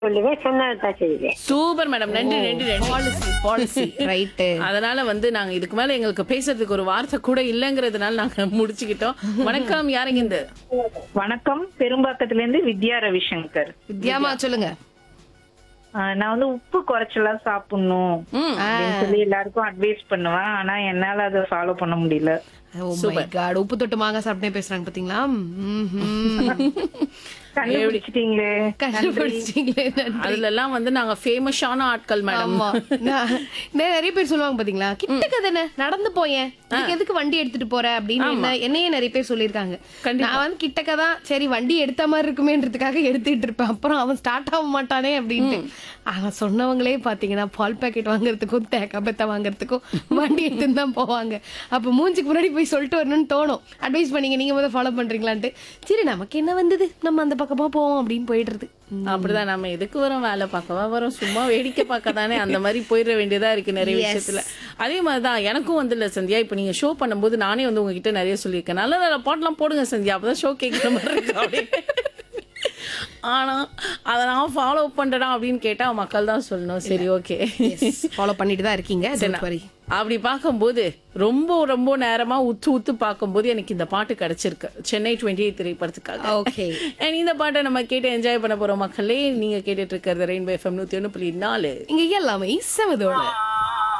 சொல்லுவேன் சொன்னதான் செய்வேன் சூப்பர் மேடம் நன்றி நன்றி நன்றி பாலிசி பாலிசி ரைட்டு அதனால வந்து நாங்க இதுக்கு மேல எங்களுக்கு பேசுறதுக்கு ஒரு வார்த்தை கூட இல்லைங்கிறதுனால நாங்க முடிச்சுக்கிட்டோம் வணக்கம் யாருங்க இந்த வணக்கம் பெரும்பாக்கத்துல இருந்து வித்யா ரவிசங்கர் வித்யாமா சொல்லுங்க ஆஹ் நான் வந்து உப்பு குறைச்சலா சாப்பிடணும் ம் அப்படின்னு சொல்லி எல்லாருக்கும் அட்வைஸ் பண்ணுவேன் ஆனா என்னால அதை ஃபாலோ பண்ண முடியல ஓ மை காட் உப்பு தொட்டு மாங்காய் சாப்பிட்டே பேசுறாங்க பாத்தீங்களா ம்ஹும். கண்டுபிடிச்சிட்டீங்களே கண்டுபிடிச்சிட்டீங்களே நன்றி. அதுல எல்லாம் வந்து நாங்க ஃபேமஸான ஆட்கள் மேடம் ஆமா நான் நான் நிறைய பேர் சொல்லுவாங்க பாத்தீங்களா கிட்டக்க தானே நடந்து போயேன் இதுக்கு எதுக்கு வண்டி எடுத்துட்டு போற அப்படின்னு என்ன- என்னையே நிறைய பேர் சொல்லியிருக்காங்க கண்டிப்பா. நான் வந்து கிட்டக்க தான் சரி வண்டி எடுத்த மாதிரி இருக்குமேன்றதுக்காக எடுத்துட்டு இருப்பேன் அப்புறம் அவன் ஸ்டார்ட் ஆக மாட்டானே அப்படின்ட்டு அவன் சொன்னவங்களே பாத்தீங்கன்னா பால் பாக்கெட் வாங்குறதுக்கும் தேக்கா பெத்த வாங்குறதுக்கும் வண்டி எடுத்துன்னு தான் போவாங்க அப்ப மூஞ்சுக்கு முன்னாடி போய் சொல்லிட்டு வரணும்னு தோணும் அட்வைஸ் பண்ணீங்க நீங்க முதல்ல ஃபாலோ பண்றீங்களான்ட்டு சரி நமக்கு என்ன வந்தது நம்ம அந்த பக்கமா போவோம் அப்படின்னு போயிடுறது அப்படிதான் நம்ம எதுக்கு வரோம் வேலை பார்க்கவா வரோம் சும்மா வேடிக்கை பார்க்க தானே அந்த மாதிரி போயிட வேண்டியதா இருக்கு நிறைய விஷயத்துல அதே மாதிரிதான் எனக்கும் வந்து இல்ல சந்தியா இப்ப நீங்க ஷோ பண்ணும்போது நானே வந்து உங்ககிட்ட நிறைய சொல்லியிருக்கேன் நல்ல நல்ல பாட்டெல்லாம் போடுங்க சந்தியா அப்பதான் ஷோ கேட்கிற மாதிரி இருக்கு அப்படின்னு ஆனா அதை நான் ஃபாலோ பண்றேனா அப்படின்னு கேட்டா மக்கள் தான் சொல்லணும் சரி ஓகே ஃபாலோ பண்ணிட்டு தான் இருக்கீங்க don't worry. அப்படி பார்க்கும்போது ரொம்ப ரொம்ப நேரமா உத்து உத்து பார்க்கும்போது எனக்கு இந்த பாட்டு கிடைச்சிருக்கு சென்னை டுவெண்ட்டி திரைப்படத்துக்காக Okay. And இந்த பாட்டை நம்ம கேட்டு என்ஜாய் பண்ண போறோம் மக்களே நீங்க கேட்டுட்டு இருக்கிறது ரெயின்போ எஃப்எம் நூத்தி ஒண்ணு புள்ளி நாலு இங்க எல்லாமே செவதோட